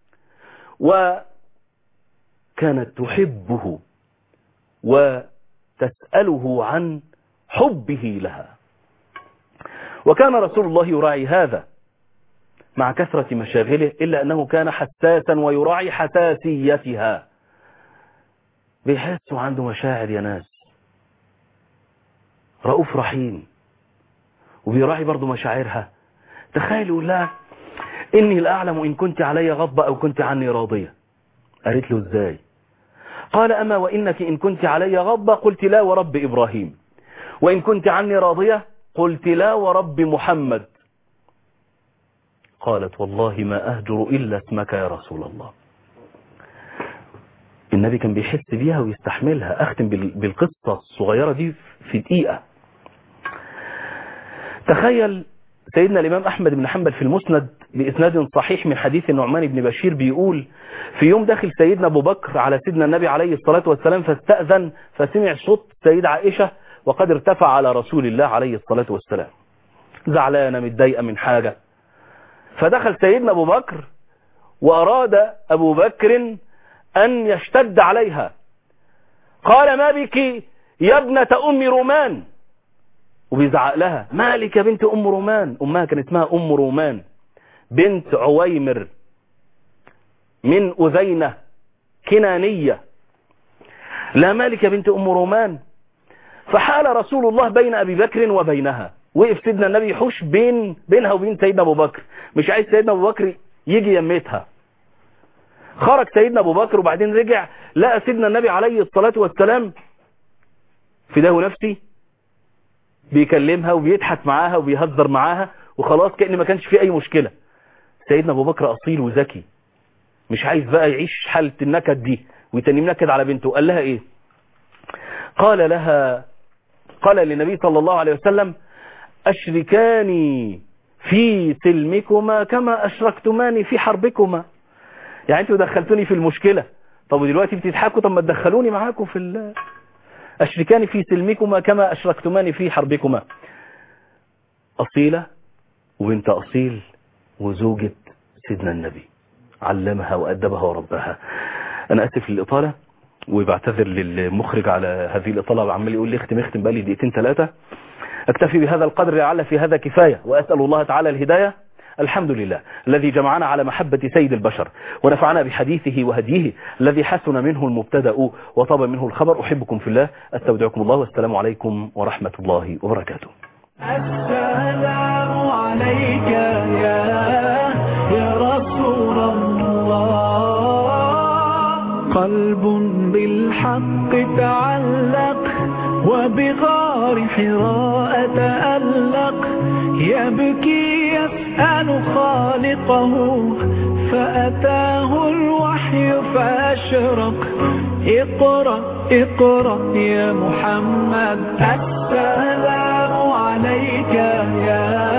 وكانت تحبه وتسأله عن حبه لها وكان رسول الله يراعي هذا مع كثرة مشاغله إلا أنه كان حساسا ويراعي حساسيتها بيحس عنده مشاعر يا ناس رؤوف رحيم وبيراعي برضه مشاعرها تخيل يقول لها إني لأعلم إن كنت علي غضبة أو كنت عني راضية قالت له إزاي قال أما وإنك إن كنت علي غضبة قلت لا ورب إبراهيم وإن كنت عني راضية قلت لا ورب محمد قالت والله ما أهجر إلا اسمك يا رسول الله النبي كان بيحس بيها ويستحملها أختم بالقصة الصغيرة دي في دقيقة تخيل سيدنا الإمام أحمد بن حنبل في المسند بإسناد صحيح من حديث النعمان بن بشير بيقول في يوم داخل سيدنا أبو بكر على سيدنا النبي عليه الصلاة والسلام فاستأذن فسمع صوت سيدة عائشة وقد ارتفع على رسول الله عليه الصلاة والسلام زعلانة متضايقة من حاجة فدخل سيدنا أبو بكر وأراد أبو بكر أن يشتد عليها قال ما بك يا ابنة أم رومان وبيزعق لها مالك يا بنت أم رومان أمها كان اسمها أم رومان بنت عويمر من أذينة كنانية لا مالك يا بنت أم رومان فحال رسول الله بين أبي بكر وبينها وقف سيدنا النبي يحوش بين بينها وبين سيدنا أبو بكر مش عايز سيدنا أبو بكر يجي يميتها خرج سيدنا أبو بكر وبعدين رجع لقى سيدنا النبي عليه الصلاة والسلام فداه نفسي بيكلمها وبيضحك معاها وبيهزر معاها وخلاص كأن ما كانش في أي مشكلة سيدنا أبو بكر أصيل وذكي مش عايز بقى يعيش حالة النكد دي ويتنم نكد على بنته قال لها إيه قال لها قال للنبي صلى الله عليه وسلم أشركاني في سلمكما كما أشركتماني في حربكما يعني انتوا دخلتوني في المشكلة طب ودلوقتي بتضحكوا طب ما تدخلوني معاكم في ال... أشركاني في سلمكما كما أشركتماني في حربكما أصيلة وبنت أصيل وزوجة سيدنا النبي علمها وأدبها وربها أنا أسف للإطالة وبعتذر للمخرج على هذه الإطالة وعمال يقول لي اختم اختم بقى لي دقيقتين ثلاثة أكتفي بهذا القدر لعل في هذا كفاية وأسأل الله تعالى الهداية الحمد لله الذي جمعنا على محبة سيد البشر ونفعنا بحديثه وهديه الذي حسن منه المبتدأ وطاب منه الخبر أحبكم في الله أستودعكم الله والسلام عليكم ورحمة الله وبركاته السلام عليك يا يا رسول الله قلب بالحق تعلق وبغار حراء تألق يبكي يسأل خالقه فأتاه الوحي فأشرق اقرأ اقرأ يا محمد السلام عليك يا